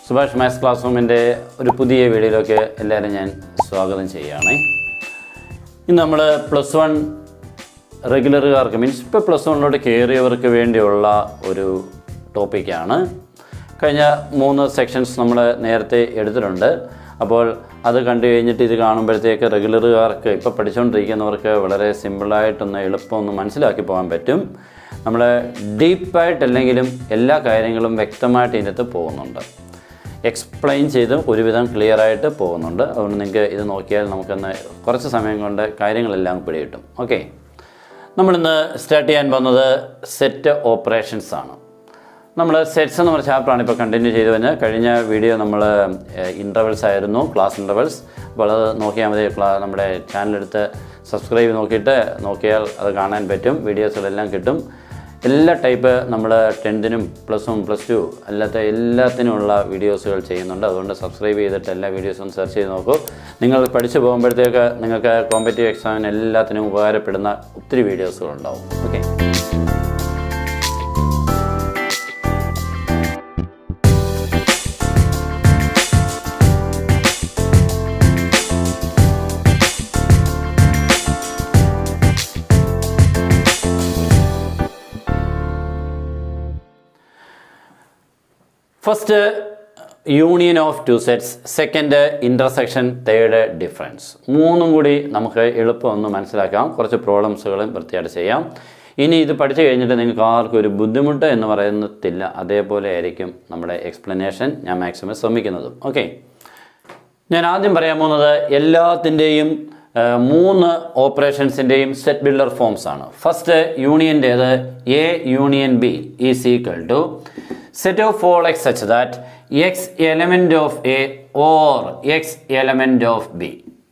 Subhash maths class റൂമിൻ്റെ ഒരു പുതിയ വീഡിയോയിലേക്ക് എല്ലാവരും ഞാൻ സ്വാഗതം ചെയ്യുകയാണ് ഇന്ന് നമ്മൾ പ്ലസ് വൺ റെഗുലറുകാർക്ക് മീൻസ് ഇപ്പോൾ പ്ലസ് വണ്ണിലോട്ട് കയറിയവർക്ക് വേണ്ടിയുള്ള ഒരു ടോപ്പിക്കാണ് കഴിഞ്ഞ മൂന്ന് സെക്ഷൻസ് നമ്മൾ നേരത്തെ എടുത്തിട്ടുണ്ട് അപ്പോൾ അത് കണ്ടു കഴിഞ്ഞിട്ട് ഇത് കാണുമ്പോഴത്തേക്ക് റെഗുലറുകാർക്ക് ഇപ്പോൾ പഠിച്ചുകൊണ്ടിരിക്കുന്നവർക്ക് വളരെ സിമ്പിളായിട്ടൊന്ന് എളുപ്പമൊന്ന് മനസ്സിലാക്കി പോകാൻ പറ്റും നമ്മൾ ഡീപ്പായിട്ടല്ലെങ്കിലും എല്ലാ കാര്യങ്ങളും വ്യക്തമായിട്ട് ഇതിനകത്ത് പോകുന്നുണ്ട് എക്സ്പ്ലെയിൻ ചെയ്ത് ഒരുവിധം ക്ലിയർ ആയിട്ട് പോകുന്നുണ്ട് അതുകൊണ്ട് നിങ്ങൾക്ക് ഇത് നോക്കിയാൽ നമുക്കൊന്ന് കുറച്ച് സമയം കൊണ്ട് കാര്യങ്ങളെല്ലാം പിടികിട്ടും ഓക്കെ നമ്മളിന്ന് സ്റ്റാർട്ട് ചെയ്യാൻ പോകുന്നത് സെറ്റ് ഓപ്പറേഷൻസ് ആണ് നമ്മൾ സെറ്റ്സ് എന്ന് പറഞ്ഞ ചാപ്റ്ററാണ് ഇപ്പോൾ കണ്ടിന്യൂ ചെയ്തു കഴിഞ്ഞാൽ കഴിഞ്ഞ വീഡിയോ നമ്മൾ ഇൻ്റർവെൽസ് ആയിരുന്നു ക്ലാസ് ഇൻ്റർവെൽസ് അപ്പോൾ അത് നോക്കിയാൽ മതി ക്ലാ നമ്മുടെ ചാനലെടുത്ത് സബ്സ്ക്രൈബ് നോക്കിയിട്ട് നോക്കിയാൽ അത് കാണാൻ പറ്റും വീഡിയോസുകളെല്ലാം കിട്ടും എല്ലാ ടൈപ്പ് നമ്മൾ ടെൻത്തിനും പ്ലസ് വൺ പ്ലസ് ടു അല്ലാത്ത എല്ലാത്തിനുമുള്ള വീഡിയോസുകൾ ചെയ്യുന്നുണ്ട് അതുകൊണ്ട് സബ്സ്ക്രൈബ് ചെയ്തിട്ട് എല്ലാ വീഡിയോസും സെർച്ച് ചെയ്ത് നോക്കൂ നിങ്ങൾ പഠിച്ചു പോകുമ്പോഴത്തേക്ക് നിങ്ങൾക്ക് കോമ്പറ്റീവ് എക്സാമിന് എല്ലാത്തിനും ഉപകാരപ്പെടുന്ന ഒത്തിരി വീഡിയോസുകളുണ്ടാവും okay first union of two sets second intersection third difference മൂന്നും കൂടി നമുക്ക് എളുപ്പം ഒന്ന് മനസ്സിലാക്കാം കുറച്ച് പ്രോബ്ലംസുകളും വൃത്തിയായിട്ട് ചെയ്യാം ഇനി ഇത് പഠിച്ചു കഴിഞ്ഞിട്ട് നിങ്ങൾക്ക് ആർക്കും ഒരു ബുദ്ധിമുട്ട് എന്ന് പറയുന്നതില്ല അതേപോലെ ആയിരിക്കും നമ്മുടെ എക്സ്പ്ലനേഷൻ ഞാൻ മാക്സിമം ശ്രമിക്കുന്നതും ഓക്കെ ഞാൻ ആദ്യം പറയാൻ പോകുന്നത് എല്ലാത്തിൻ്റെയും മൂന്ന് ഓപ്പറേഷൻസിൻ്റെയും സെറ്റ് ബിൽഡർ ഫോംസ് ആണ് ഫസ്റ്റ് യൂണിയൻ്റേത് A union B is equal to set of all x such that x element of A or x element of B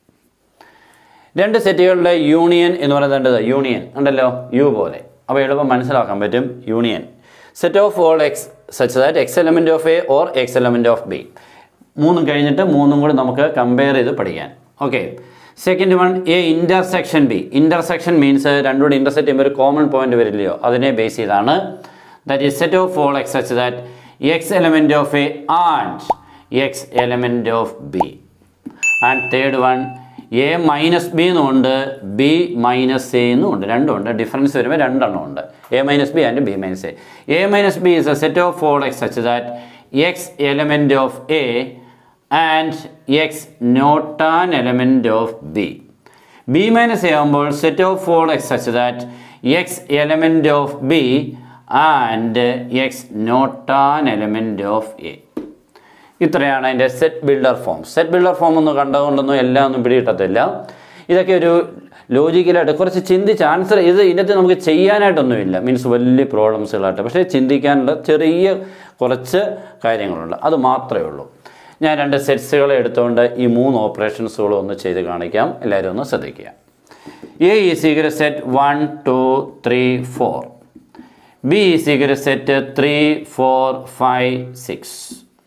രണ്ട് സെറ്റുകളുടെ യൂണിയൻ എന്ന് പറയുന്നത് യൂണിയൻ ഉണ്ടല്ലോ യു പോലെ അപ്പോൾ എളുപ്പം മനസ്സിലാക്കാൻ പറ്റും union set of all x such that x element of A or x element of B മൂന്നും കഴിഞ്ഞിട്ട് മൂന്നും കൂടി നമുക്ക് കമ്പയർ ചെയ്ത് പഠിക്കാൻ okay second one A intersection B intersection means രണ്ടുകൂടി ഇൻ്റർസെക്റ്റ് ചെയ്യുമ്പോൾ ഒരു കോമൺ പോയിന്റ് വരില്ലയോ അതിനെ ബേസ് ചെയ്താണ് that is set of all x such that x element of A and x element of B and third one A minus B എന്നുണ്ട് B minus A എന്നും ഉണ്ട് രണ്ടുമുണ്ട് ഡിഫറൻസ് വരുമ്പോൾ രണ്ടെണ്ണം ഉണ്ട് A minus B and B minus A A minus B is a set of all x such that x element of A and x not an element of B B minus A ആകുമ്പോൾ set of all x such that x element of B and x not an element of A ഇത്രയാണ് അതിൻ്റെ set builder form set builder form ഒന്ന് കണ്ടതുകൊണ്ടൊന്നും എല്ലാം ഒന്നും പിടികിട്ടത്തില്ല ഇതൊക്കെ ഒരു ലോജിക്കലായിട്ട് കുറച്ച് ചിന്തിച്ച് ആൻസർ ഇത് ഇതിനകത്ത് നമുക്ക് ചെയ്യാനായിട്ടൊന്നുമില്ല മീൻസ് വലിയ പ്രോബ്ലംസുകളായിട്ട് പക്ഷേ ചിന്തിക്കാനുള്ള ചെറിയ കുറച്ച് കാര്യങ്ങളുണ്ട് അത് മാത്രമേ ഉള്ളൂ ഞാൻ രണ്ട് സെറ്റ്സുകൾ എടുത്തുകൊണ്ട് ഈ മൂന്ന് ഓപ്പറേഷൻസുകളും ഒന്ന് ചെയ്ത് കാണിക്കാം എല്ലാവരും ഒന്ന് ശ്രദ്ധിക്കുക A is equal set one two three four B is equal set three four five six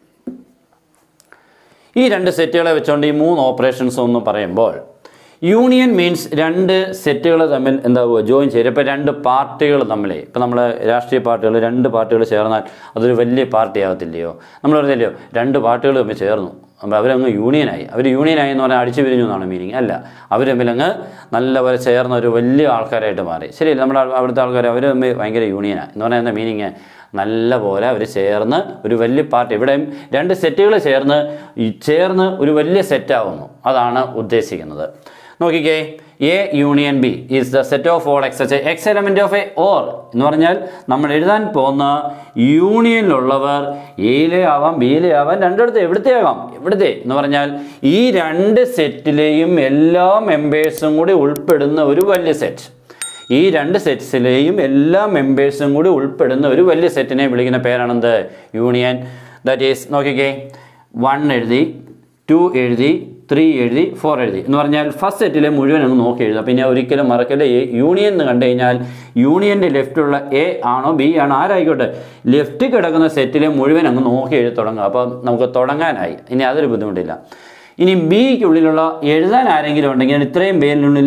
ഈ രണ്ട് സെറ്റുകളെ വെച്ചുകൊണ്ട് ഈ മൂന്ന് ഓപ്പറേഷൻസ് ഒന്ന് പറയുമ്പോൾ യൂണിയൻ മീൻസ് രണ്ട് സെറ്റുകൾ തമ്മിൽ എന്താവുക ജോയിൻ ചെയ്യും ഇപ്പോൾ രണ്ട് പാർട്ടികൾ തമ്മിൽ ഇപ്പോൾ നമ്മൾ രാഷ്ട്രീയ പാർട്ടികൾ രണ്ട് പാർട്ടികൾ ചേർന്നാൽ അതൊരു വലിയ പാർട്ടി ആകത്തില്ലയോ നമ്മൾ പറഞ്ഞില്ലയോ രണ്ട് പാർട്ടികൾ തമ്മിൽ ചേർന്നു അപ്പോൾ അവരങ്ങ് യൂണിയനായി അവർ യൂണിയനായി എന്ന് പറഞ്ഞാൽ അടിച്ചു പിരിഞ്ഞു എന്നാണ് മീനിങ് അല്ല അവർ തമ്മിൽ അങ്ങ് നല്ലപോലെ ചേർന്ന ഒരു വലിയ ആൾക്കാരായിട്ട് മാറി ശരിയല്ല നമ്മുടെ അവിടുത്തെ ആൾക്കാർ അവർ തമ്മിൽ ഭയങ്കര യൂണിയനാണ് എന്ന് പറഞ്ഞാൽ എന്താ മീനിങ് നല്ല പോലെ അവർ ചേർന്ന് ഒരു വലിയ പാർട്ടി ഇവിടെയും രണ്ട് സെറ്റുകൾ ചേർന്ന് ഈ ചേർന്ന് ഒരു വലിയ സെറ്റാവുന്നു അതാണ് ഉദ്ദേശിക്കുന്നത് നോക്കിക്കേ A union B is the set of all x x element of A or എന്ന് പറഞ്ഞാൽ നമ്മൾ എഴുതാൻ പോകുന്ന യൂണിയനിലുള്ളവർ എയിലെ ആവാം ബിയിലെ ആവാം രണ്ടിടത്ത് എവിടുത്തെ ആകാം എവിടുത്തെ എന്ന് പറഞ്ഞാൽ ഈ രണ്ട് സെറ്റിലെയും എല്ലാ മെമ്പേഴ്സും കൂടി ഉൾപ്പെടുന്ന ഒരു വലിയ സെറ്റ് ഈ രണ്ട് സെറ്റ്സിലെയും എല്ലാ മെമ്പേഴ്സും കൂടി ഉൾപ്പെടുന്ന ഒരു വലിയ സെറ്റിനെ വിളിക്കുന്ന പേരാണെന്ത് യൂണിയൻ ദാറ്റ് ഈസ് നോക്കിക്കേ വൺ എഴുതി ടു എഴുതി ത്രീ എഴുതി ഫോർ എഴുതി എന്ന് പറഞ്ഞാൽ ഫസ്റ്റ് സെറ്റിലെ മുഴുവൻ അങ്ങ് നോക്കി എഴുതുക പിന്നെ ഒരിക്കലും മറക്കല്ല എ യൂണിയൻ എന്ന് കണ്ടു കഴിഞ്ഞാൽ യൂണിയൻ്റെ ലെഫ്റ്റുള്ള എ ആണോ ബി ആണോ ആരായിക്കോട്ടെ ലെഫ്റ്റ് കിടക്കുന്ന സെറ്റിലെ മുഴുവൻ അങ്ങ് നോക്കി എഴുതി തുടങ്ങുക അപ്പോൾ നമുക്ക് തുടങ്ങാനായി ഇനി അതൊരു ബുദ്ധിമുട്ടില്ല ഇനി ബിക്കുള്ളിലുള്ള എഴുതാൻ ആരെങ്കിലും ഉണ്ടെങ്കിൽ ഇത്രയും പേരിനുള്ളിൽ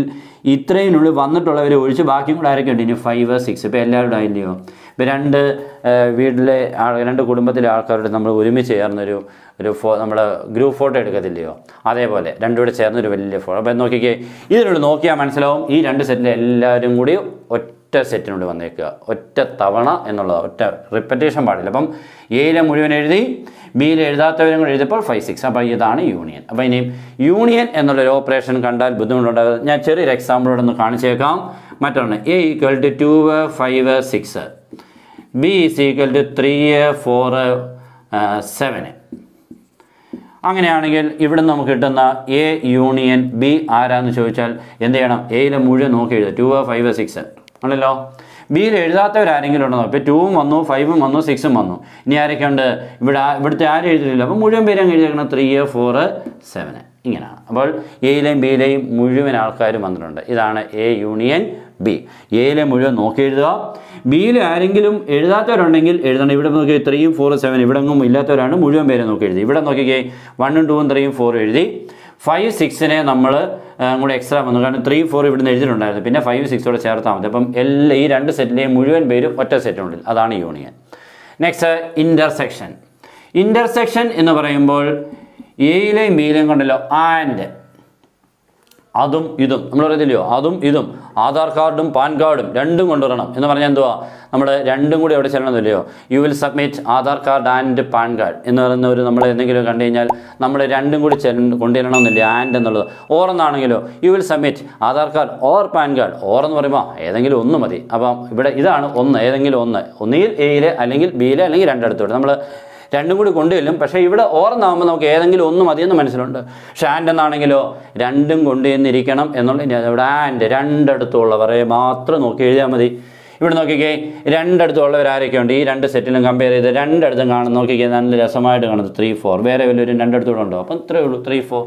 ഇത്രയിനുള്ളിൽ വന്നിട്ടുള്ളവരെ ഒഴിച്ച് ബാക്കിയും കൂടെ ആരൊക്കെ ഉണ്ട് ഇനി ഫൈവ് സിക്സ് ഇപ്പോൾ എല്ലാവരും ആയില്ലയോ ഇപ്പോൾ രണ്ട് ആ, വീട്ടിലെ ആൾ രണ്ട് കുടുംബത്തിലെ ആൾക്കാരോട് നമ്മൾ ഒരുമിച്ച് ചേർന്നൊരു ഒരു ഫോ നമ്മൾ ഗ്രൂപ്പ് ഫോട്ടോ എടുക്കത്തില്ലയോ അതേപോലെ രണ്ടും കൂടെ ചേർന്നൊരു വലിയ ഫോട്ടോ അപ്പോൾ നോക്കിക്കേ ഇതിനോട് നോക്കിയാൽ മനസ്സിലാവും ഈ രണ്ട് സെറ്റിൽ എല്ലാവരും കൂടി ഒറ്റ സെറ്റിനുള്ളിൽ വന്നേക്കുക ഒറ്റ തവണ എന്നുള്ളത് ഒറ്റ റിപ്പറ്റേഷൻ പാടില്ല അപ്പം എയിലെ മുഴുവൻ എഴുതി ബിയിൽ എഴുതാത്തവരും കൂടെ എഴുതിയപ്പോൾ ഫൈവ് സിക്സ് അപ്പോൾ ഇതാണ് യൂണിയൻ അപ്പോൾ ഇനിയും യൂണിയൻ എന്നുള്ളൊരു ഓപ്പറേഷൻ കണ്ടാൽ ബുദ്ധിമുട്ടുണ്ടാകും ഞാൻ ചെറിയൊരു എക്സാമ്പിളോട് ഒന്ന് കാണിച്ചേക്കാം മറ്റൊന്ന് A equal to two five six B is equal to three four seven അങ്ങനെയാണെങ്കിൽ ഇവിടെ നമുക്ക് കിട്ടുന്ന എ യൂണിയൻ ബി ആരാന്ന് ചോദിച്ചാൽ എന്ത് ചെയ്യണം എയിലെ മുഴുവൻ നോക്കി എഴുതുക ടു ഫൈവ് സിക്സ് ആണല്ലോ ബിയിൽ എഴുതാത്തവരാരെങ്കിലും ഉണ്ടോ ഇപ്പോൾ ടൂവും വന്നു ഫൈവും വന്നു സിക്സും വന്നു ഇനി ആരൊക്കെ ഉണ്ട് ഇവിടെ ആ- ഇവിടുത്തെ ആരും എഴുതിയില്ല അപ്പോൾ മുഴുവൻ പേരും അങ്ങ് എഴുതിയേക്കണം ത്രീ ഫോറ് സെവന് ഇങ്ങനെയാണ് അപ്പോൾ എയിലെയും ബിയിലെയും മുഴുവൻ ആൾക്കാരും വന്നിട്ടുണ്ട് ഇതാണ് എ യൂണിയൻ ബി എയിലെ മുഴുവൻ നോക്കി എഴുതുക ബിയിൽ ആരെങ്കിലും എഴുതാത്തവരുണ്ടെങ്കിൽ എഴുതണം ഇവിടെ നോക്കി ത്രീയും ഫോറും സെവൻ ഇവിടെ ഒന്നും ഇല്ലാത്തവരാണ് മുഴുവൻ പേരെ നോക്കി എഴുതി ഇവിടെ നോക്കിക്കേ വണ്ണും ടൂവും ത്രീയും ഫോറും എഴുതി ഫൈവ് സിക്സിനെ നമ്മൾ കൂടെ എക്സ്ട്രാ വന്നു കാരണം ത്രീ ഫോർ ഇവിടുന്ന് എഴുതിയിട്ടുണ്ടായിരുന്നു പിന്നെ ഫൈവ് സിക്സോടെ ചേർത്താൽ മതി അപ്പം എല്ലാ ഈ രണ്ട് സെറ്റിലെയും മുഴുവൻ പേരും ഒറ്റ സെറ്റിനുള്ളിൽ അതാണ് യൂണിയൻ നെക്സ്റ്റ് ഇൻ്റർസെക്ഷൻ ഇൻ്റർസെക്ഷൻ എന്ന് പറയുമ്പോൾ എയിലെയും ബിയിലെയും കൊണ്ടല്ലോ ആൻഡ് അതും ഇതും നമ്മൾ പറയത്തില്ലയോ അതും ഇതും ആധാർ കാർഡും പാൻ കാർഡും രണ്ടും കൊണ്ടുവരണം എന്ന് പറഞ്ഞാൽ എന്തുവാ നമ്മൾ രണ്ടും കൂടി എവിടെ ചെല്ലണമെന്നില്ലയോ you will submit Aadhaar card and PAN card എന്ന് പറയുന്ന ഒരു നമ്മൾ എന്തെങ്കിലും കണ്ടു കഴിഞ്ഞാൽ നമ്മൾ രണ്ടും കൂടി ചെല്ല കൊണ്ടുവരണമെന്നില്ല ആൻഡ് എന്നുള്ളത് ഓർ എന്നാണെങ്കിലോ you will submit Aadhaar card or PAN card or എന്ന് പറയുമ്പോൾ ഏതെങ്കിലും ഒന്ന് മതി അപ്പം ഇവിടെ ഇതാണ് ഒന്ന് ഏതെങ്കിലും ഒന്ന് ഒന്നുകിൽ എയിലെ അല്ലെങ്കിൽ ബിയിലെ അല്ലെങ്കിൽ രണ്ടിടത്തോട്ട് നമ്മൾ രണ്ടും കൂടി കൊണ്ടുചെല്ലും പക്ഷേ ഇവിടെ ഓർന്നാകുമ്പോൾ നമുക്ക് ഏതെങ്കിലും ഒന്ന് മതിയെന്ന് മനസ്സിലുണ്ട് പക്ഷേ ആൻഡ് എന്നാണെങ്കിലോ രണ്ടും കൊണ്ടുചെന്നിരിക്കണം എന്നുള്ള ഇവിടെ ആൻഡ് രണ്ടിടത്തുള്ളവരെ മാത്രം നോക്കി എഴുതിയാൽ മതി ഇവിടെ നോക്കിക്കേ രണ്ടിടത്തുള്ളവർ ആരൊക്കെയുണ്ട് ഈ രണ്ട് സെറ്റിലും കമ്പയർ ചെയ്ത് രണ്ടിടത്തും കാണുന്ന നോക്കിക്കേ നല്ല രസമായിട്ട് കാണുന്നത് ത്രീ ഫോർ വേറെ വല്ലൊരു രണ്ടിടത്തൂടെ ഉണ്ടോ അപ്പം ഇത്രയേ ഉള്ളൂ ത്രീ ഫോർ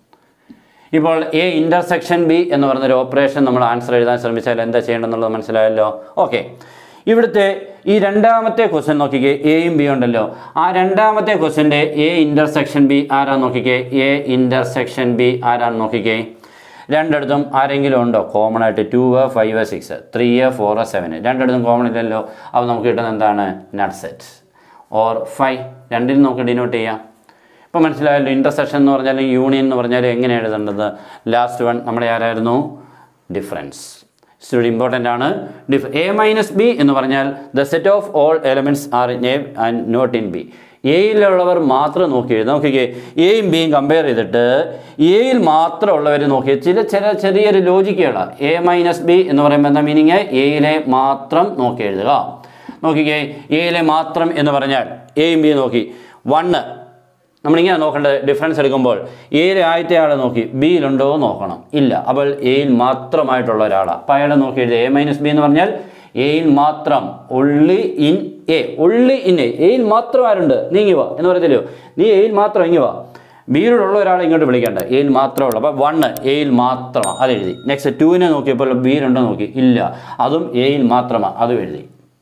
ഇപ്പോൾ എ ഇൻ്റർസെക്ഷൻ ബി എന്ന് പറയുന്നൊരു ഓപ്പറേഷൻ നമ്മൾ ആൻസർ എഴുതാൻ ശ്രമിച്ചാൽ എന്താ ചെയ്യേണ്ടതെന്നുള്ളത് മനസ്സിലായല്ലോ ഓക്കെ ഇവിടുത്തെ ഈ രണ്ടാമത്തെ ക്വസ്റ്റ്യൻ നോക്കിക്കേ എയും ബി ഉണ്ടല്ലോ ആ രണ്ടാമത്തെ ക്വസ്റ്റ്യൻ്റെ എ ഇൻ്റർസെക്ഷൻ ബി ആരാന്ന് നോക്കിക്കേ എ ഇൻ്റർസെക്ഷൻ ബി ആരാന്ന് നോക്കിക്കേ രണ്ടിടത്തും ആരെങ്കിലും ഉണ്ടോ കോമൺ ആയിട്ട് two five six three four seven രണ്ടിടത്തും കോമൺ ഇല്ലല്ലോ അപ്പോൾ നമുക്ക് കിട്ടുന്നത് എന്താണ് നട്ട് സെറ്റ് ഓർ ഫൈവ് രണ്ടിനും നമുക്ക് ഡിനോട്ട് ചെയ്യാം ഇപ്പോൾ മനസ്സിലായല്ലോ ഇൻ്റർസെക്ഷൻ എന്ന് പറഞ്ഞാൽ യൂണിയൻ എന്ന് പറഞ്ഞാൽ എങ്ങനെ എഴുതേണ്ടത് ലാസ്റ്റ് വൺ നമ്മുടെ ആരായിരുന്നു ഡിഫറൻസ് ഇച്ചിരി ഇമ്പോർട്ടൻ്റ് ആണ് ഡിഫ് എ മൈനസ് ബി എന്ന് പറഞ്ഞാൽ the set of all elements are in A and not in B എയിലുള്ളവർ മാത്രം നോക്കി എഴുതും നോക്കിക്കേ എയും ബിയും കമ്പയർ ചെയ്തിട്ട് എയിൽ മാത്രമുള്ളവർ നോക്കി ചില ചില ചെറിയൊരു ലോജിക്കുകളാണ് എ മൈനസ് ബി എന്ന് പറയുമ്പോൾ എന്താ മീനിങ് എയിലെ മാത്രം നോക്കി എഴുതുക നോക്കിക്കേ എയിലെ മാത്രം എന്ന് പറഞ്ഞാൽ എയും ബിയും നോക്കി വണ്ണ് നമ്മളിങ്ങനെ നോക്കേണ്ടത് ഡിഫറൻസ് എടുക്കുമ്പോൾ എയിൽ ആദ്യത്തെ ആളെ നോക്കി ബിയിലുണ്ടോ എന്ന് നോക്കണം ഇല്ല അപ്പോൾ എയിൽ മാത്രമായിട്ടുള്ള ഒരാളാണ് അപ്പോൾ അയാളെ നോക്കി എഴുതുക എ മൈനസ് ബി എന്ന് പറഞ്ഞാൽ എയിൽ മാത്രം only in A only in A എയിൽ മാത്രം ആരുണ്ട് നീങ്ങി വാ എന്ന് പറയത്തില്ലയോ നീ എയിൽ മാത്രം ഇങ്ങി വാ ബിയിലുള്ള ഒരാളെ ഇങ്ങോട്ട് വിളിക്കേണ്ട എയിൽ മാത്രമുള്ള അപ്പോൾ വണ്ണ് എയിൽ മാത്രമാണ് അത് എഴുതി നെക്സ്റ്റ് ടുവിനെ നോക്കിയപ്പോൾ ബിയിലുണ്ടോ നോക്കി ഇല്ല അതും എയിൽ മാത്രമാണ് അതും എഴുതി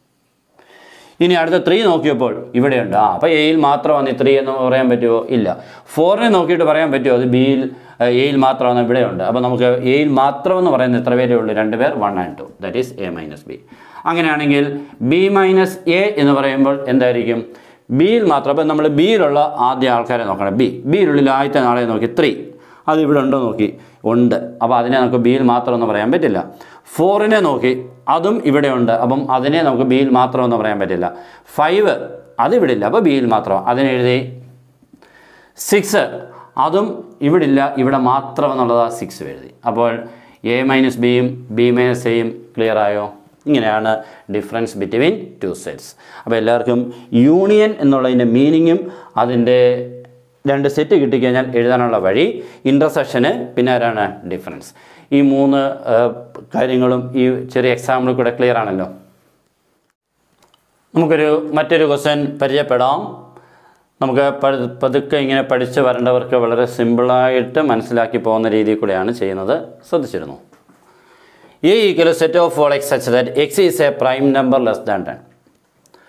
ഇനി അടുത്ത ത്രീ നോക്കിയപ്പോൾ ഇവിടെയുണ്ട് ആ അപ്പോൾ എയിൽ മാത്രമാണ് ത്രീ എന്ന് പറയാൻ പറ്റുമോ ഇല്ല ഫോറിനെ നോക്കിയിട്ട് പറയാൻ പറ്റുമോ അത് ബിയിൽ എയിൽ മാത്രമാണ് ഇവിടെയുണ്ട് അപ്പോൾ നമുക്ക് എയിൽ മാത്രം എന്ന് പറയുന്നത് എത്ര പേരേ ഉള്ളൂ രണ്ട് പേർ one and two that is A minus B അങ്ങനെയാണെങ്കിൽ ബി മൈനസ് എ എന്ന് പറയുമ്പോൾ എന്തായിരിക്കും ബിയിൽ മാത്രം അപ്പോൾ നമ്മൾ ബിയിലുള്ള ആദ്യ ആൾക്കാരെ നോക്കണം ബി ബിയിലുള്ളിൽ ആദ്യത്തെ നാളെ നോക്കി ത്രീ അത് ഇവിടെ ഉണ്ടോ നോക്കി ഉണ്ട് അപ്പോൾ അതിനെ നമുക്ക് ബിയിൽ മാത്രം എന്ന് പറയാൻ പറ്റില്ല ഫോറിനെ നോക്കി അതും ഇവിടെ ഉണ്ട് അപ്പം അതിനെ നമുക്ക് ബിയിൽ മാത്രം എന്ന് പറയാൻ പറ്റില്ല ഫൈവ് അത് ഇവിടെ ഇല്ല അപ്പോൾ ബിയിൽ മാത്രം അതിനെ എഴുതി സിക്സ് അതും ഇവിടെ ഇല്ല ഇവിടെ മാത്രം എന്നുള്ളതാണ് സിക്സ് എഴുതി അപ്പോൾ എ മൈനസ് ബിയും ബി മൈനസ് എയും ക്ലിയർ ആയോ ഇങ്ങനെയാണ് ഡിഫറൻസ് ബിറ്റ്വീൻ ടു സെറ്റ്സ് അപ്പോൾ എല്ലാവർക്കും യൂണിയൻ എന്നുള്ളതിൻ്റെ മീനിങ്ങും അതിൻ്റെ രണ്ട് സെറ്റ് കിട്ടിക്കഴിഞ്ഞാൽ എഴുതാനുള്ള വഴി ഇൻ്റർസെക്ഷന് പിന്നെ ആരാണ് ഡിഫറൻസ് ഈ മൂന്ന് ആ, കാര്യങ്ങളും ഈ ചെറിയ എക്സാമ്പിൾ കൂടെ ക്ലിയർ ആണല്ലോ നമുക്കൊരു മറ്റൊരു ക്വസ്റ്റ്യൻ പരിചയപ്പെടാം നമുക്ക് പതു- പതുക്കെ ഇങ്ങനെ പഠിച്ച് വരേണ്ടവർക്ക് വളരെ സിമ്പിളായിട്ട് മനസ്സിലാക്കി പോകുന്ന രീതിയിൽ കൂടെയാണ് ചെയ്യുന്നത് ശ്രദ്ധിച്ചിരുന്നു A equal set of all x such that x is a prime number less than ten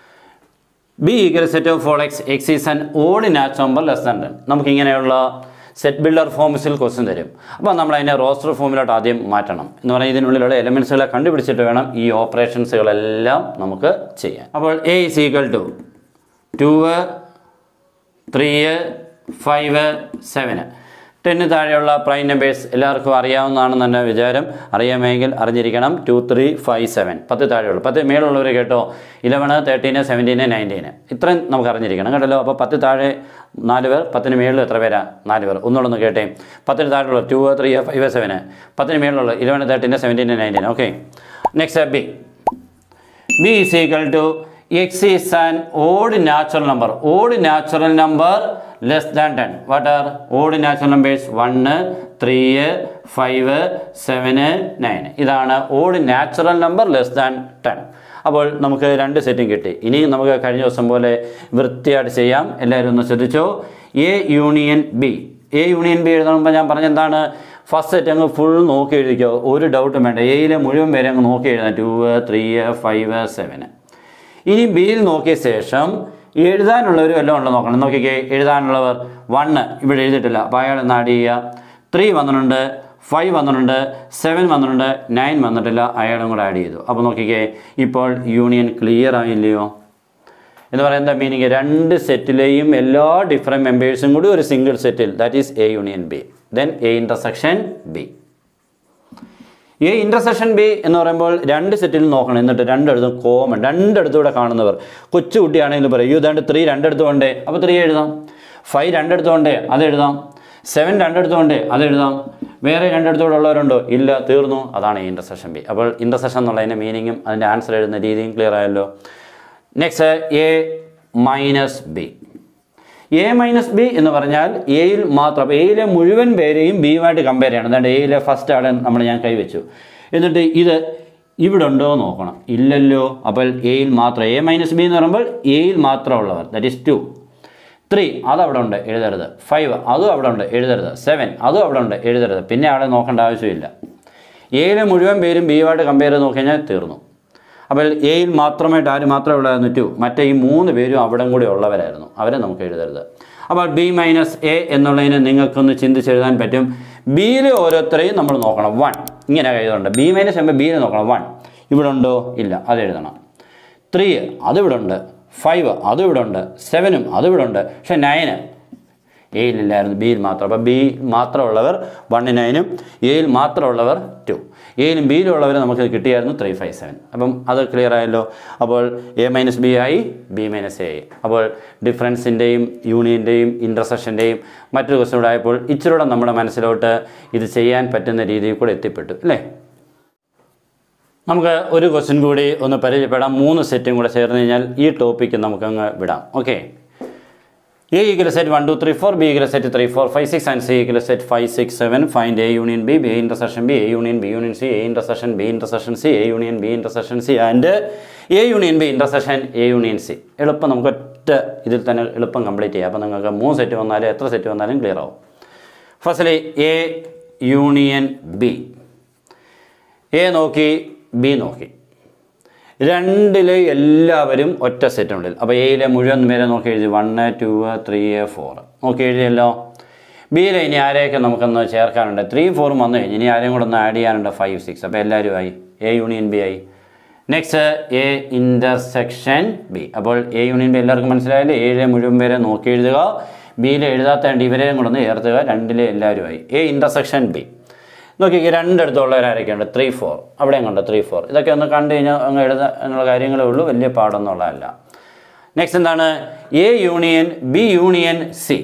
B equal set of all x x is an odd നാച്ച് നമ്പർ ലെസ് ദാൻ ടെൻ നമുക്ക് ഇങ്ങനെയുള്ള സെറ്റ് ബിൽഡർ ഫോംസിൽ ക്വസ്റ്റ്യൻ തരും അപ്പോൾ നമ്മൾ അതിനെ roster ഫോമിലോട്ട് ആദ്യം മാറ്റണം എന്ന് പറഞ്ഞാൽ ഇതിനുള്ളിലുള്ള എലമെൻസുകളെ കണ്ടുപിടിച്ചിട്ട് വേണം ഈ ഓപ്പറേഷൻസുകളെല്ലാം നമുക്ക് ചെയ്യാൻ അപ്പോൾ A is equal to two three five seven ടെന്ന് താഴെയുള്ള പ്രൈം നമ്പേഴ്സ് എല്ലാവർക്കും അറിയാവുന്നതാണെന്ന് എൻ്റെ വിചാരം അറിയാമെങ്കിൽ അറിഞ്ഞിരിക്കണം ടു ത്രീ ഫൈവ് സെവൻ പത്ത് താഴെയുള്ളൂ പത്ത് മേളുള്ളവർ കേട്ടോ ഇലവന് തേർട്ടീന് സെവൻറ്റീന് നയൻറ്റീന് ഇത്രയും നമുക്ക് അറിഞ്ഞിരിക്കണം കേട്ടല്ലോ അപ്പോൾ പത്ത് താഴെ നാല് പേർ പത്തിന് മേളിൽ എത്ര പേരാ നാല് പേർ ഒന്നുകൂടെ ഒന്ന് കേട്ടേ പത്തിന് താഴെയുള്ള ടു ത്രീ ഫൈവ് സെവന് പത്തിന് മേളിലുള്ള eleven thirteen seventeen nineteen okay next B b is equal to x is an odd natural number odd natural number less than 10 what are odd natural numbers 1 3 5 7 9 ഇതാണ് odd natural number less than 10 അപ്പോൾ നമുക്ക് രണ്ട് സെറ്റും കിട്ടി ഇനി നമുക്ക് കഴിഞ്ഞ ദിവസം പോലെ വൃത്തിയായിട്ട് ചെയ്യാം എല്ലാവരും ഒന്ന് ശ്രദ്ധിച്ചോ A union B A union B എഴുതുമ്പോൾ ഞാൻ പറഞ്ഞെന്താണ് ഫസ്റ്റ് സെറ്റ് അങ്ങ് ഫുൾ നോക്കി എഴുതിക്കോ ഒരു ഡൗട്ടും വേണ്ട എയിലെ മുഴുവൻ പേരെ അങ്ങ് നോക്കി എഴുതാം ടു ത്രീ ഫൈവ് സെവന് ഇനി ബിയിൽ നോക്കിയ ശേഷം എഴുതാനുള്ളവർ വല്ലതും ഉണ്ടോ നോക്കണം നോക്കിക്കേ എഴുതാനുള്ളവർ വണ്ണ് ഇവിടെ എഴുതിയിട്ടില്ല അപ്പോൾ അയാൾ ഒന്ന് ആഡ് ചെയ്യുക ത്രീ വന്നിട്ടുണ്ട് ഫൈവ് വന്നിട്ടുണ്ട് സെവൻ വന്നിട്ടുണ്ട് നയൻ വന്നിട്ടില്ല അയാളും കൂടെ ആഡ് ചെയ്തു അപ്പോൾ നോക്കിക്കേ ഇപ്പോൾ യൂണിയൻ ക്ലിയർ ആയില്ലയോ എന്ന് പറയുന്ന മീനിങ് രണ്ട് സെറ്റിലെയും എല്ലാ ഡിഫറെൻറ്റ് മെമ്പേഴ്സും കൂടി ഒരു സിംഗിൾ സെറ്റിൽ that is A union B then A intersection B A intersection B എന്ന് പറയുമ്പോൾ രണ്ട് സെറ്റിൽ നോക്കണം എന്നിട്ട് രണ്ടിടത്തും കോമൺ രണ്ടിടത്തും ഇവിടെ കാണുന്നവർ കൊച്ചു കുട്ടിയാണെങ്കിലും പറയും യു ദാണ്ട് ത്രീ രണ്ടിടത്തും ഉണ്ട് അപ്പോൾ ത്രീ എഴുതാം ഫൈവ് രണ്ടിടത്തും ഉണ്ട് അത് എഴുതാം സെവൻ രണ്ടിടത്തും ഉണ്ട് അത് എഴുതാം വേറെ രണ്ടിടത്തൂടെ ഉള്ളവരുണ്ടോ ഇല്ല തീർന്നു അതാണ് ഈ ഇൻ്റർസെക്ഷൻ ബി അപ്പോൾ ഇൻ്റർസെക്ഷൻ എന്നുള്ളതിൻ്റെ മീനിങ്ങും അതിൻ്റെ ആൻസർ എഴുതുന്ന രീതിയും ക്ലിയർ ആയല്ലോ next A minus B A minus B എന്ന് പറഞ്ഞാൽ എയിൽ മാത്രം അപ്പോൾ എയിലെ മുഴുവൻ പേരെയും ബിയുമായിട്ട് കമ്പയർ ചെയ്യണം അതാണ്ട് എയിലെ ഫസ്റ്റ് ആളെ നമ്മൾ ഞാൻ കൈവച്ചു എന്നിട്ട് ഇത് ഇവിടെ ഉണ്ടോ എന്ന് നോക്കണം ഇല്ലല്ലോ അപ്പോൾ എയിൽ മാത്രം എ മൈനസ് ബി എന്ന് പറയുമ്പോൾ എയിൽ മാത്രമുള്ളവർ ദറ്റ് ഈസ് ടു ത്രീ അതവിടെ ഉണ്ട് എഴുതരുത് ഫൈവ് അതും അവിടെ ഉണ്ട് എഴുതരുത് സെവൻ അതും അവിടെ ഉണ്ട് എഴുതരുത് പിന്നെ ആളെ നോക്കേണ്ട ആവശ്യമില്ല എയിലെ മുഴുവൻ പേരും ബിയുമായിട്ട് കമ്പയർ ചെയ്ത് നോക്കി കഴിഞ്ഞാൽ തീർന്നു അപ്പോൾ എയിൽ മാത്രമായിട്ട് ആര് മാത്രമേ ഉള്ളായിരുന്നു ടു മറ്റേ ഈ മൂന്ന് പേരും അവിടെ കൂടി ഉള്ളവരായിരുന്നു അവരെ നമുക്ക് എഴുതരുത് അപ്പോൾ ബി മൈനസ് എ എന്നുള്ളതിന് നിങ്ങൾക്കൊന്ന് ചിന്തിച്ചെഴുതാൻ പറ്റും ബിയിലെ ഓരോരുത്തരെയും നമ്മൾ നോക്കണം വൺ ഇങ്ങനെ എഴുതുന്നുണ്ട് ബി മൈനസ് എമ്പോൾ ബിയിൽ നോക്കണം വൺ ഇവിടെ ഉണ്ടോ ഇല്ല അത് എഴുതണം ത്രീ അതിവിടെ ഉണ്ട് ഫൈവ് അതും ഇവിടെ ഉണ്ട് സെവനും അതും ഇവിടെ ഉണ്ട് പക്ഷെ നയന് എയിലില്ലായിരുന്നു ബിയിൽ മാത്രം അപ്പോൾ ബി മാത്രമുള്ളവർ വണ്ണ് നയനും എയിൽ മാത്രമുള്ളവർ ടു എയിലും ബിയിലും ഉള്ളവർ നമുക്ക് കിട്ടിയായിരുന്നു ത്രീ ഫൈവ് സെവൻ അപ്പം അത് ക്ലിയർ ആയല്ലോ അപ്പോൾ എ മൈനസ് ബി ആയി ബി മൈനസ് എ ആയി അപ്പോൾ ഡിഫറൻസിൻ്റെയും യൂണിയൻ്റെയും ഇൻ്റർസെക്ഷൻ്റെയും മറ്റൊരു ക്വസ്റ്റൻ കൂടെ ആയപ്പോൾ ഇച്ചിരൂടെ നമ്മുടെ മനസ്സിലോട്ട് ഇത് ചെയ്യാൻ പറ്റുന്ന രീതിയിൽ കൂടെ എത്തിപ്പെട്ടു അല്ലേ നമുക്ക് ഒരു ക്വസ്റ്റ്യൻ കൂടി ഒന്ന് പരിചയപ്പെടാം മൂന്ന് സെറ്റും കൂടെ ചേർന്ന് കഴിഞ്ഞാൽ ഈ ടോപ്പിക്ക് നമുക്കങ്ങ് വിടാം okay A equal set one two three four B equal set three four five six and C equal set five six seven find A union B B intersection B A union B union C A intersection B intersection C A union B intersection C and A union B intersection A union C എളുപ്പം നമുക്ക് ഒറ്റ ഇതിൽ തന്നെ എളുപ്പം complete ചെയ്യാം അപ്പോൾ നിങ്ങൾക്ക് മൂന്ന് സെറ്റ് വന്നാലും എത്ര സെറ്റ് വന്നാലും ക്ലിയർ ആവും firstly A union B A നോക്കി ബി നോക്കി രണ്ടിലെ എല്ലാവരും ഒറ്റ സെറ്റിനുള്ളിൽ അപ്പോൾ എയിലെ മുഴുവൻ പേരെ നോക്കി എഴുതി വണ്ണ് ടു ത്രീ ഫോർ നോക്കി എഴുതിയല്ലോ ബിയിലെ ഇനി ആരെയൊക്കെ നമുക്കൊന്ന് ചേർക്കാനുണ്ട് ത്രീ ഫോറും വന്നു കഴിഞ്ഞ് ഇനി ആരെയും കൂടെ ഒന്ന് ആഡ് ചെയ്യാനുണ്ട് ഫൈവ് സിക്സ് അപ്പോൾ എല്ലാവരും ആയി എ യൂണിയൻ ബി ആയി നെക്സ്റ്റ് എ ഇൻ്റർസെക്ഷൻ ബി അപ്പോൾ എ യൂണിയൻ ബി എല്ലാവർക്കും മനസ്സിലായാലും ഏഴിലെ മുഴുവൻ പേരെ നോക്കി എഴുതുക ബിയിൽ എഴുതാത്തതുകൊണ്ട് ഇവരെയും കൂടെ ഒന്ന് ചേർത്തുക രണ്ടിലെ എല്ലാവരുമായി എ ഇൻ്റർസെക്ഷൻ ബി നോക്കിക്കേ രണ്ടിടത്തുള്ളവരാരൊക്കെയുണ്ട് ത്രീ ഫോർ അവിടെയും കണ്ടോ ത്രീ ഫോർ ഇതൊക്കെ ഒന്ന് കണ്ടു കഴിഞ്ഞാൽ അങ്ങ് എഴുതാ എന്നുള്ള കാര്യങ്ങളേ ഉള്ളൂ വലിയ പാടൊന്നുള്ളതല്ല നെക്സ്റ്റ് എന്താണ് A union B union C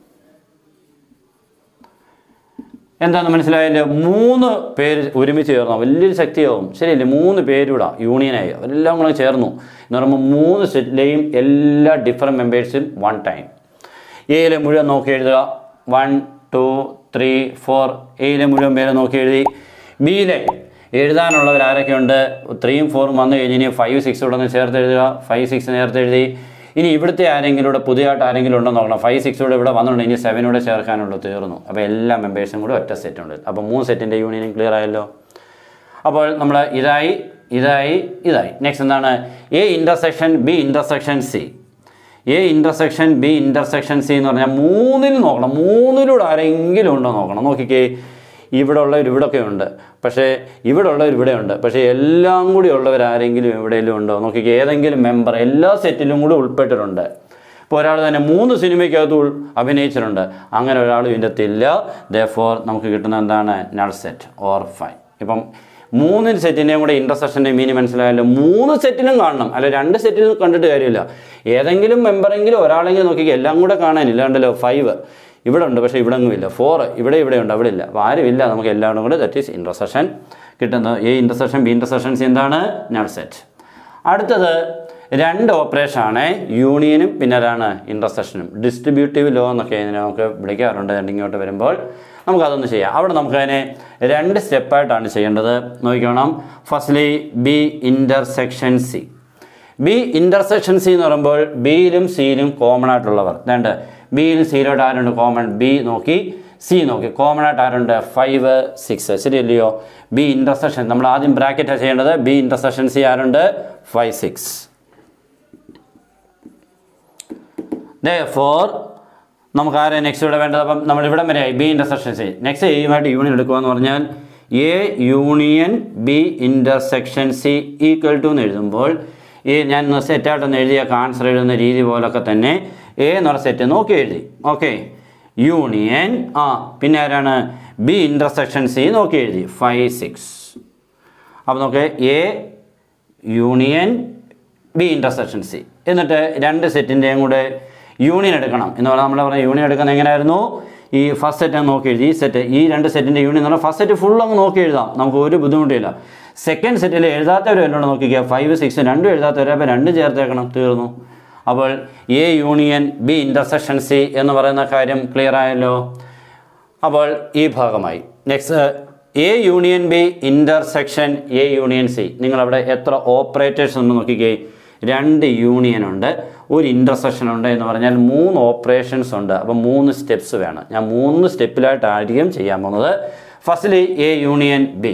എന്താണെന്ന് മനസ്സിലായല്ലോ മൂന്ന് പേര് ഒരുമിച്ച് ചേർന്നു വലിയൊരു ശക്തിയാവും ശരിയല്ലേ മൂന്ന് പേരൂടെ യൂണിയനായി അവരെല്ലാം കൂടെ ചേർന്നു എന്ന് പറയുമ്പോൾ മൂന്ന് സെറ്റിലെയും എല്ലാ ഡിഫറെൻറ്റ് മെമ്പേഴ്സും വൺ ടൈം എയിലെ മുഴുവൻ നോക്കി എഴുതുക വൺ ടു ത്രീ ഫോർ എയിലെ മുഴുവൻ പേരെ നോക്കി എഴുതി ബിയിലെ എഴുതാനുള്ളവർ ആരൊക്കെയുണ്ട് ത്രീയും ഫോറും വന്നു കഴിഞ്ഞ് ഇനി ഫൈവ് സിക്സ് കൂടെ ഒന്ന് ചേർത്ത് എഴുതുക ഫൈവ് സിക്സ് നേരത്തെ എഴുതി ഇനി ഇവിടുത്തെ ആരെങ്കിലും ഇവിടെ പുതിയതായിട്ട് ആരെങ്കിലും ഉണ്ടോ നോക്കണം ഫൈവ് സിക്സ് കൂടെ ഇവിടെ വന്നിട്ടുണ്ട് ഇനി സെവൻ കൂടെ ചേർക്കാനുള്ളൂ തീർന്നു അപ്പോൾ എല്ലാ മെമ്പേഴ്സും കൂടെ ഒറ്റ സെറ്റ് ഉണ്ട് അപ്പോൾ മൂന്ന് സെറ്റിൻ്റെ യൂണിയനും ക്ലിയർ ആയല്ലോ അപ്പോൾ നമ്മൾ ഇതായി ഇതായി ഇതായി നെക്സ്റ്റ് എന്താണ് A intersection B intersection C A intersection B intersection C എന്ന് പറഞ്ഞാൽ മൂന്നിൽ നോക്കണം മൂന്നിലൂടെ ആരെങ്കിലും ഉണ്ടോ നോക്കണം നോക്കിക്കേ ഇവിടെ ഉള്ളവർ ഇവിടെയൊക്കെ ഉണ്ട് പക്ഷേ ഇവിടെ ഉള്ളവർ ഇവിടെ ഉണ്ട് പക്ഷേ എല്ലാം കൂടി ഉള്ളവർ ആരെങ്കിലും എവിടെയെങ്കിലും ഉണ്ടോ നോക്കിക്കേ ഏതെങ്കിലും മെമ്പർ എല്ലാ സെറ്റിലും കൂടി ഉൾപ്പെട്ടിട്ടുണ്ട് ഇപ്പോൾ ഒരാൾ തന്നെ മൂന്ന് സിനിമയ്ക്കകത്ത് ഉൾ അഭിനയിച്ചിട്ടുണ്ട് അങ്ങനെ ഒരാളും ഇതിൻ്റെ അകത്തില്ല ദ ഫോർ നമുക്ക് കിട്ടുന്ന എന്താണ് നൾ സെറ്റ് ഓർ ഫൈവ് ഇപ്പം മൂന്ന് സെറ്റിൻ്റെയും കൂടെ ഇൻ്റർസെക്ഷൻ്റെ മീനി മനസ്സിലായല്ലോ മൂന്ന് സെറ്റിലും കാണണം അല്ല രണ്ട് സെറ്റിലും കണ്ടിട്ട് കാര്യമില്ല ഏതെങ്കിലും മെമ്പറെങ്കിലും ഒരാളെങ്കിലും നോക്കിക്കുക എല്ലാം കൂടെ കാണാനില്ല ഉണ്ടല്ലോ ഫൈവ് ഇവിടെ ഉണ്ട് പക്ഷേ ഇവിടെ ഒന്നും ഇല്ല ഫോർ ഇവിടെ ഇവിടെ ഉണ്ട് അവിടെ ഇല്ല അപ്പോൾ ആരുമില്ല നമുക്ക് എല്ലാവരും കൂടെ ദറ്റ് ഈസ് ഇൻ്റർസെഷൻ കിട്ടുന്നത് എ ഇൻ്റർസെഷൻ ബി ഇൻ്റർസെഷൻസ് എന്താണ് നൾ സെറ്റ് അടുത്തത് രണ്ട് ഓപ്പറേഷൻ ആണ് യൂണിയനും പിന്നെ അതാണ് ഇൻ്റർസെക്ഷനും ഡിസ്ട്രിബ്യൂട്ടീവ് ലോ എന്നൊക്കെ ഇതിനെ നമുക്ക് വിളിക്കാറുണ്ട് ഇങ്ങോട്ട് വരുമ്പോൾ നമുക്കതൊന്ന് ചെയ്യാം അവിടെ നമുക്കതിനെ രണ്ട് സ്റ്റെപ്പായിട്ടാണ് ചെയ്യേണ്ടത് നോക്കിക്കോണം firstly B intersection C B intersection C എന്ന് പറയുമ്പോൾ ബിയിലും സിയിലും കോമൺ ആയിട്ടുള്ളവർ വേണ്ട ബിയിലും സിയിലോട്ട് ആരുണ്ട് കോമൺ ബി നോക്കി സി നോക്കി കോമൺ ആയിട്ട് ആരുണ്ട് ഫൈവ് സിക്സ് ശരിയല്ലയോ ബി ഇൻ്റർസെക്ഷൻ നമ്മൾ ആദ്യം ബ്രാക്കറ്റാണ് ചെയ്യേണ്ടത് ബി ഇൻ്റർസെക്ഷൻ സി ആരുണ്ട് ഫൈവ് സിക്സ് ഫോർ നമുക്ക് ആരെ നെക്സ്റ്റ് ഇവിടെ വേണ്ടത് അപ്പം നമ്മൾ ഇവിടെ വരെ ആയി ബി ഇൻ്റർസെക്ഷൻ സി നെക്സ്റ്റ് എയുമായിട്ട് യൂണിയൻ എടുക്കുക എന്ന് പറഞ്ഞാൽ A union B intersection C equal to എന്ന് എഴുതുമ്പോൾ ഈ ഞാൻ സെറ്റായിട്ടൊന്ന് എഴുതിയ ആൻസർ എഴുതുന്ന രീതി പോലൊക്കെ തന്നെ എ എന്ന് പറഞ്ഞ സെറ്റ് നോക്കി എഴുതി ഓക്കെ യൂണിയൻ ആ പിന്നെ ആരാണ് ബി ഇൻ്റർസെക്ഷൻ സി നോക്കി എഴുതി ഫൈവ് സിക്സ് അപ്പോൾ നോക്ക് A union B intersection C എന്നിട്ട് രണ്ട് സെറ്റിൻ്റെയും കൂടെ യൂണിയൻ എടുക്കണം എന്ന് പറഞ്ഞാൽ നമ്മൾ പറഞ്ഞ യൂണിയൻ എടുക്കുന്നത് എങ്ങനെയായിരുന്നു ഈ ഫസ്റ്റ് സെറ്റ് നോക്കി എഴുതി ഈ സെറ്റ് ഈ രണ്ട് സെറ്റിൻ്റെ യൂണിയൻ എന്ന് പറഞ്ഞാൽ ഫസ്റ്റ് സെറ്റ് ഫുൾ അങ്ങ് നോക്കി എഴുതാം നമുക്ക് ഒരു ബുദ്ധിമുട്ടില്ല സെക്കൻഡ് സെറ്റിൽ എഴുതാത്തവർ എന്നോട് നോക്കിക്കുക ഫൈവ് സിക്സ് രണ്ടും എഴുതാത്തവർ അപ്പോൾ രണ്ടും ചേർത്തേക്കണം തീർന്നു അപ്പോൾ A union B intersection C എന്ന് പറയുന്ന കാര്യം ക്ലിയർ ആയല്ലോ അപ്പോൾ ഈ ഭാഗമായി next A union B intersection A union C നിങ്ങളവിടെ എത്ര ഓപ്പറേറ്റേഴ്സ് ഉണ്ട് നോക്കിക്കേ രണ്ട് യൂണിയൻ ഉണ്ട് ഒരു ഇൻ്റർസെക്ഷൻ ഉണ്ട് എന്ന് പറഞ്ഞാൽ മൂന്ന് ഓപ്പറേഷൻസ് ഉണ്ട് അപ്പോൾ മൂന്ന് സ്റ്റെപ്സ് വേണം ഞാൻ മൂന്ന് സ്റ്റെപ്പിലായിട്ടായിരിക്കും ചെയ്യാൻ പോകുന്നത് firstly A union B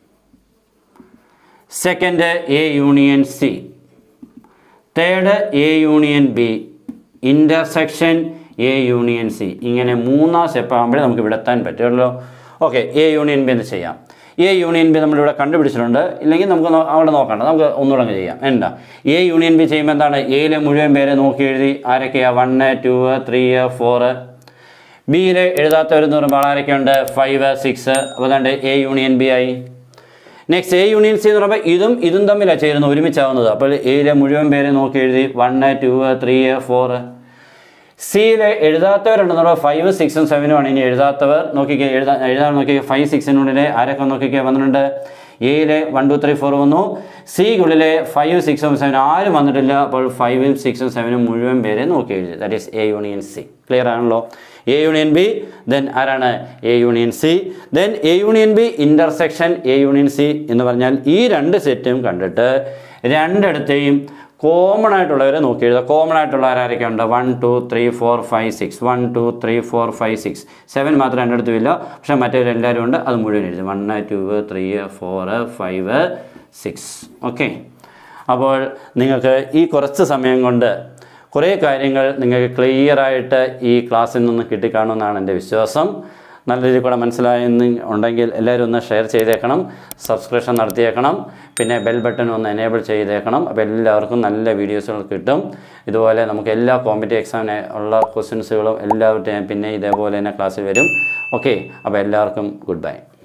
second A union C third A union B intersection A union C ഇങ്ങനെ മൂന്നാം സ്റ്റെപ്പ് ആകുമ്പോഴേ നമുക്ക് ഇവിടെ എത്താൻ പറ്റുമല്ലോ ഓക്കെ എ യൂണിയൻ ബി എന്ന് ചെയ്യാം എ യൂണിയൻ ബി നമ്മളിവിടെ കണ്ടുപിടിച്ചിട്ടുണ്ട് ഇല്ലെങ്കിൽ നമുക്ക് നോ- അവിടെ നോക്കണ്ട നമുക്ക് ഒന്നുകൂടെ അങ്ങ് ചെയ്യാം എന്താ എ യൂണിയൻ ബി ചെയ്യുമ്പോൾ എന്താണ് എയിലെ മുഴുവൻ പേരെ നോക്കി എഴുതി ആരൊക്കെയാണ് വണ്ണ് ടു ത്രീ ഫോറ് ബിയിൽ എഴുതാത്തവരെന്ന് പറയുമ്പോൾ ആരൊക്കെയുണ്ട് ഫൈവ് സിക്സ് അപ്പോൾ അതാണ്ട് എ യൂണിയൻ ബി ആയി നെക്സ്റ്റ് എ യൂണിയൻ സി എന്ന് പറയുമ്പോൾ ഇതും ഇതും തമ്മിലാണ് ചേരുന്നത് ഒരുമിച്ചാവുന്നത് അപ്പോൾ എയിലെ മുഴുവൻ പേരെ നോക്കി എഴുതി വണ്ണ് ടു ത്രീ ഫോറ് സിയിൽ എഴുതാത്തവരുണ്ടെന്ന് പറയുമ്പോൾ ഫൈവ് സിക്സും സെവനും ആണ് ഇനി എഴുതാത്തവർ നോക്കിക്കേ എഴുതാ എഴുതാൻ നോക്കിക്കേ ഫൈവ് സിക്സിനുള്ളിലെ ആരൊക്കെ നോക്കിക്കേ വന്നിട്ടുണ്ട് എയിലെ വൺ ടു ത്രീ ഫോർ വന്നു സിക്കുള്ളിലെ ഫൈവ് സിക്സും സെവനും ആരും വന്നിട്ടില്ല അപ്പോൾ ഫൈവും സിക്സും സെവനും മുഴുവൻ പേരെ നോക്കി എഴുതി that is A union C clear ആണല്ലോ എ യൂണിയൻ ബി ദെൻ ആരാണ് A union C then A union B intersection A union C എന്ന് പറഞ്ഞാൽ ഈ രണ്ട് സെറ്റും കണ്ടിട്ട് രണ്ടിടത്തെയും കോമൺ ആയിട്ടുള്ളവരെ നോക്കി എഴുതുക കോമൺ ആയിട്ടുള്ളവർ ആരൊക്കെ ഉണ്ട് one two three four five six one two three four five six seven മാത്രം രണ്ടിടത്തും ഇല്ല പക്ഷേ മറ്റവരെല്ലാവരും ഉണ്ട് അത് മുഴുവൻ എഴുതി one two three four five six okay അപ്പോൾ നിങ്ങൾക്ക് ഈ കുറച്ച് സമയം കൊണ്ട് കുറേ കാര്യങ്ങൾ നിങ്ങൾക്ക് ക്ലിയറായിട്ട് ഈ ക്ലാസ്സിൽ നിന്ന് കിട്ടിക്കാണുമെന്നാണ് എൻ്റെ വിശ്വാസം നല്ല രീതിയിൽ കൂടെ മനസ്സിലായെന്ന് ഉണ്ടെങ്കിൽ എല്ലാവരും ഒന്ന് ഷെയർ ചെയ്തേക്കണം സബ്സ്ക്രിപ്ഷൻ നടത്തിയേക്കണം പിന്നെ ബെൽ ബട്ടൺ ഒന്ന് എനേബിൾ ചെയ്തേക്കണം അപ്പോൾ എല്ലാവർക്കും നല്ല വീഡിയോസുകൾ കിട്ടും ഇതുപോലെ നമുക്ക് എല്ലാ കോമ്പറ്റീവ് എക്സാമിന് ഉള്ള ക്വസ്റ്റ്യൻസുകളും എല്ലാവരുടെയും പിന്നെ ഇതേപോലെ തന്നെ ക്ലാസ്സിൽ വരും ഓക്കെ അപ്പോൾ എല്ലാവർക്കും ഗുഡ് ബൈ